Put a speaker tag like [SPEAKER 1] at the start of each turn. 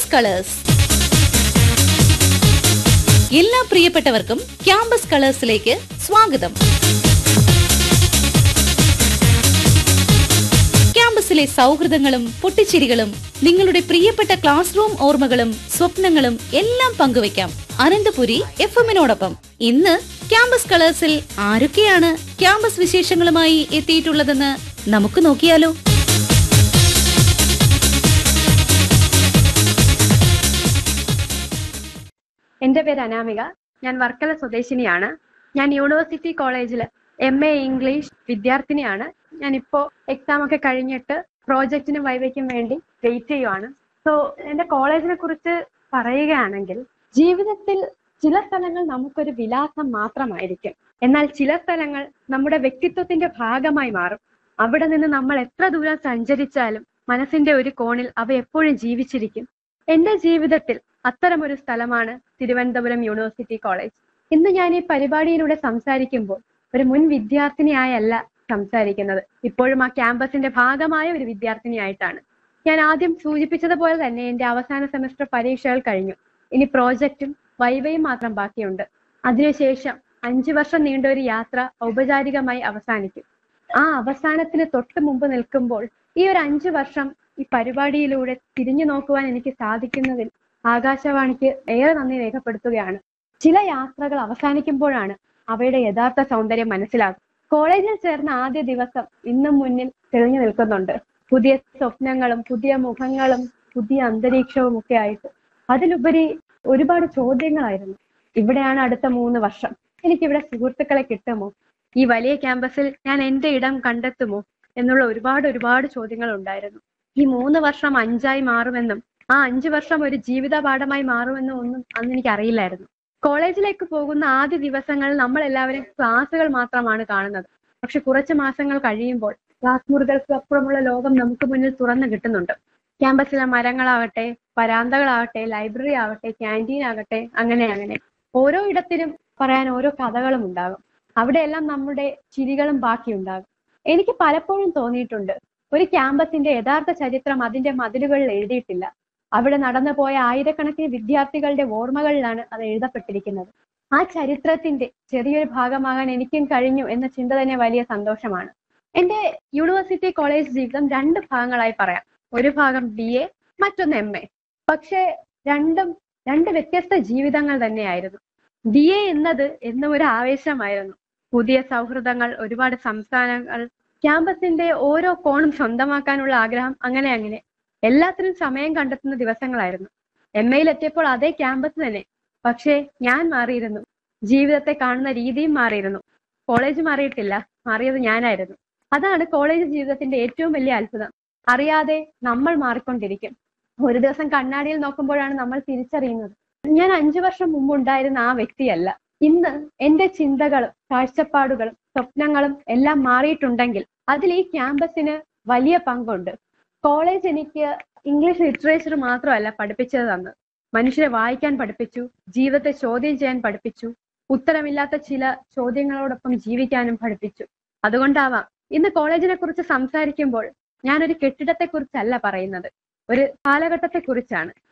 [SPEAKER 1] campus colours എല്ലാ പ്രിയപ്പെട്ടവർക്കും campus കളേഴ്സിലേക്ക് സ്വാഗതം ക്യാമ്പസിലെ സൗഹൃദങ്ങളും പൊട്ടിച്ചിരികളും നിങ്ങളുടെ പ്രിയപ്പെട്ട ക്ലാസ് റൂം ഓർമ്മകളും സ്വപ്നങ്ങളും എല്ലാം പങ്കുവയ്ക്കാം അനന്തപുരി എഫ് എമ്മിനോടൊപ്പം ഇന്ന് ക്യാമ്പസ് കളേഴ്സിൽ ആരൊക്കെയാണ് ക്യാമ്പസ് വിശേഷങ്ങളുമായി എത്തിയിട്ടുള്ളതെന്ന് നമുക്ക് നോക്കിയാലോ
[SPEAKER 2] എന്റെ പേര് അനാമിക ഞാൻ വർക്കല സ്വദേശിനിയാണ് ഞാൻ യൂണിവേഴ്സിറ്റി കോളേജിൽ എം എ ഇംഗ്ലീഷ് വിദ്യാർത്ഥിനിയാണ് ഞാൻ ഇപ്പോ എക്സാം ഒക്കെ കഴിഞ്ഞിട്ട് പ്രോജക്റ്റിനും വൈവയ്ക്കും വേണ്ടി വെയിറ്റ് ചെയ്യുവാണ് സോ എന്റെ കോളേജിനെ കുറിച്ച് പറയുകയാണെങ്കിൽ ജീവിതത്തിൽ ചില സ്ഥലങ്ങൾ നമുക്കൊരു വിലാസം മാത്രമായിരിക്കും എന്നാൽ ചില സ്ഥലങ്ങൾ നമ്മുടെ വ്യക്തിത്വത്തിന്റെ ഭാഗമായി മാറും അവിടെ നിന്ന് നമ്മൾ എത്ര ദൂരം സഞ്ചരിച്ചാലും മനസ്സിന്റെ ഒരു കോണിൽ അവ എപ്പോഴും ജീവിച്ചിരിക്കും എന്റെ ജീവിതത്തിൽ അത്തരമൊരു സ്ഥലമാണ് തിരുവനന്തപുരം യൂണിവേഴ്സിറ്റി കോളേജ് ഇന്ന് ഞാൻ ഈ പരിപാടിയിലൂടെ സംസാരിക്കുമ്പോൾ ഒരു മുൻ വിദ്യാർത്ഥിനിയായല്ല സംസാരിക്കുന്നത് ഇപ്പോഴും ആ ക്യാമ്പസിന്റെ ഭാഗമായ ഒരു വിദ്യാർത്ഥിനിയായിട്ടാണ് ഞാൻ ആദ്യം സൂചിപ്പിച്ചതുപോലെ തന്നെ എന്റെ അവസാന സെമസ്റ്റർ പരീക്ഷകൾ കഴിഞ്ഞു ഇനി പ്രോജക്റ്റും വൈവയും മാത്രം ബാക്കിയുണ്ട് അതിനുശേഷം അഞ്ചു വർഷം നീണ്ട ഒരു യാത്ര ഔപചാരികമായി അവസാനിക്കും ആ അവസാനത്തിന് തൊട്ട് മുമ്പ് നിൽക്കുമ്പോൾ ഈ ഒരു അഞ്ചു വർഷം ഈ പരിപാടിയിലൂടെ തിരിഞ്ഞു നോക്കുവാൻ എനിക്ക് സാധിക്കുന്നതിൽ ആകാശവാണിക്ക് ഏറെ നന്ദി രേഖപ്പെടുത്തുകയാണ് ചില യാത്രകൾ അവസാനിക്കുമ്പോഴാണ് അവയുടെ യഥാർത്ഥ സൗന്ദര്യം മനസ്സിലാകും കോളേജിൽ ചേർന്ന ആദ്യ ദിവസം ഇന്നും മുന്നിൽ തെളിഞ്ഞു നിൽക്കുന്നുണ്ട് പുതിയ സ്വപ്നങ്ങളും പുതിയ മുഖങ്ങളും പുതിയ അന്തരീക്ഷവും ഒക്കെ ആയിട്ട് അതിലുപരി ഒരുപാട് ചോദ്യങ്ങളായിരുന്നു ഇവിടെയാണ് അടുത്ത മൂന്ന് വർഷം എനിക്കിവിടെ സുഹൃത്തുക്കളെ കിട്ടുമോ ഈ വലിയ ക്യാമ്പസിൽ ഞാൻ എന്റെ ഇടം കണ്ടെത്തുമോ എന്നുള്ള ഒരുപാട് ഒരുപാട് ചോദ്യങ്ങൾ ഉണ്ടായിരുന്നു ഈ മൂന്ന് വർഷം അഞ്ചായി മാറുമെന്നും ആ അഞ്ചു വർഷം ഒരു ജീവിത പാഠമായി മാറുമെന്നും ഒന്നും അന്ന് എനിക്ക് അറിയില്ലായിരുന്നു കോളേജിലേക്ക് പോകുന്ന ആദ്യ ദിവസങ്ങളിൽ നമ്മൾ എല്ലാവരും ക്ലാസ്സുകൾ മാത്രമാണ് കാണുന്നത് പക്ഷെ കുറച്ച് മാസങ്ങൾ കഴിയുമ്പോൾ ക്ലാസ് മുറികൾക്ക് അപ്പുറമുള്ള ലോകം നമുക്ക് മുന്നിൽ തുറന്നു കിട്ടുന്നുണ്ട് ക്യാമ്പസിലെ മരങ്ങളാവട്ടെ വരാന്തകളാവട്ടെ ലൈബ്രറി ആവട്ടെ ക്യാൻറ്റീൻ ആകട്ടെ അങ്ങനെ അങ്ങനെ ഓരോ ഇടത്തിലും പറയാൻ ഓരോ കഥകളും ഉണ്ടാകും അവിടെയെല്ലാം നമ്മുടെ ചിരികളും ബാക്കിയുണ്ടാകും എനിക്ക് പലപ്പോഴും തോന്നിയിട്ടുണ്ട് ഒരു ക്യാമ്പസിന്റെ യഥാർത്ഥ ചരിത്രം അതിന്റെ മതിലുകളിൽ എഴുതിയിട്ടില്ല അവിടെ നടന്നു പോയ ആയിരക്കണക്കിന് വിദ്യാർത്ഥികളുടെ ഓർമ്മകളിലാണ് അത് എഴുതപ്പെട്ടിരിക്കുന്നത് ആ ചരിത്രത്തിന്റെ ചെറിയൊരു ഭാഗമാകാൻ എനിക്കും കഴിഞ്ഞു എന്ന ചിന്ത തന്നെ വലിയ സന്തോഷമാണ് എന്റെ യൂണിവേഴ്സിറ്റി കോളേജ് ജീവിതം രണ്ട് ഭാഗങ്ങളായി പറയാം ഒരു ഭാഗം ബി എ മറ്റൊന്ന് എം എ പക്ഷേ രണ്ടും രണ്ട് വ്യത്യസ്ത ജീവിതങ്ങൾ തന്നെയായിരുന്നു ബി എ എന്നത് എന്നും ഒരു ആവേശമായിരുന്നു പുതിയ സൗഹൃദങ്ങൾ ഒരുപാട് സംസ്ഥാനങ്ങൾ ക്യാമ്പസിന്റെ ഓരോ കോണും സ്വന്തമാക്കാനുള്ള ആഗ്രഹം അങ്ങനെ അങ്ങനെ എല്ലാത്തിനും സമയം കണ്ടെത്തുന്ന ദിവസങ്ങളായിരുന്നു എം എയിൽ എത്തിയപ്പോൾ അതേ ക്യാമ്പസ് തന്നെ പക്ഷേ ഞാൻ മാറിയിരുന്നു ജീവിതത്തെ കാണുന്ന രീതിയും മാറിയിരുന്നു കോളേജ് മാറിയിട്ടില്ല മാറിയത് ഞാനായിരുന്നു അതാണ് കോളേജ് ജീവിതത്തിന്റെ ഏറ്റവും വലിയ അത്ഭുതം അറിയാതെ നമ്മൾ മാറിക്കൊണ്ടിരിക്കും ഒരു ദിവസം കണ്ണാടിയിൽ നോക്കുമ്പോഴാണ് നമ്മൾ തിരിച്ചറിയുന്നത് ഞാൻ അഞ്ചു വർഷം മുമ്പ് ഉണ്ടായിരുന്ന ആ വ്യക്തിയല്ല ഇന്ന് എന്റെ ചിന്തകളും കാഴ്ചപ്പാടുകളും സ്വപ്നങ്ങളും എല്ലാം മാറിയിട്ടുണ്ടെങ്കിൽ അതിൽ ഈ ക്യാമ്പസിന് വലിയ പങ്കുണ്ട് കോളേജ് എനിക്ക് ഇംഗ്ലീഷ് ലിറ്ററേച്ചർ മാത്രമല്ല പഠിപ്പിച്ചത് തന്നത് മനുഷ്യരെ വായിക്കാൻ പഠിപ്പിച്ചു ജീവിതത്തെ ചോദ്യം ചെയ്യാൻ പഠിപ്പിച്ചു ഉത്തരമില്ലാത്ത ചില ചോദ്യങ്ങളോടൊപ്പം ജീവിക്കാനും പഠിപ്പിച്ചു അതുകൊണ്ടാവാം ഇന്ന് കോളേജിനെ കുറിച്ച് സംസാരിക്കുമ്പോൾ ഞാനൊരു കെട്ടിടത്തെ കുറിച്ചല്ല പറയുന്നത് ഒരു കാലഘട്ടത്തെ കുറിച്ചാണ്